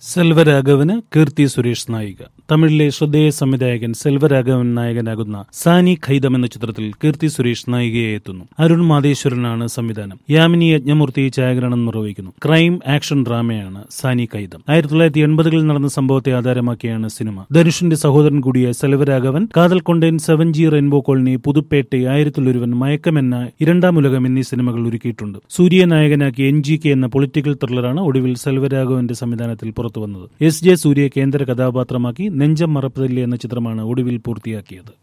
സെൽവരാഘവന് കീർത്തി സുരേഷ് നായിക തമിഴിലെ ശ്രദ്ധേയ സംവിധായകൻ സെൽവരാഘവൻ നായകനാകുന്ന സാനി ഖൈദം എന്ന ചിത്രത്തിൽ കീർത്തി സുരേഷ് നായികയായി എത്തുന്നു അരുൺ മാതേശ്വരനാണ് സംവിധാനം യാമിനി യജ്ഞമൂർത്തി ഛായാഗ്രഹണം നിർവഹിക്കുന്നു ക്രൈം ആക്ഷൻ ഡ്രാമയാണ് സാനി ഖൈദം ആയിരത്തി തൊള്ളായിരത്തി എൺപതുകളിൽ നടന്ന സംഭവത്തെ ആധാരമാക്കിയാണ് സിനിമ ധനുഷിന്റെ സഹോദരൻ കൂടിയ Selvaraghavan Kadhal Konden seven G rainbow colony Pudhupettai Aayirathil Oruvan മയക്കമെന്ന ഇരണ്ടാം ഉലകം എന്നീ സിനിമകൾ ഒരുക്കിയിട്ടുണ്ട് സൂര്യ നായകനാക്കി എൻ ജി കെ എന്ന പൊളിറ്റിക്കൽ ത്രില്ലറാണ് ഒടുവിൽ സെൽവരാഘവന്റെ സംവിധാനത്തിൽ പുറത്തുവന്നത് എസ് ജെ സൂര്യ കേന്ദ്ര കഥാപാത്രമാക്കി നെഞ്ചം മറപ്പതില്ലേ എന്ന ചിത്രമാണ് ഒടുവിൽ പൂർത്തിയാക്കിയത്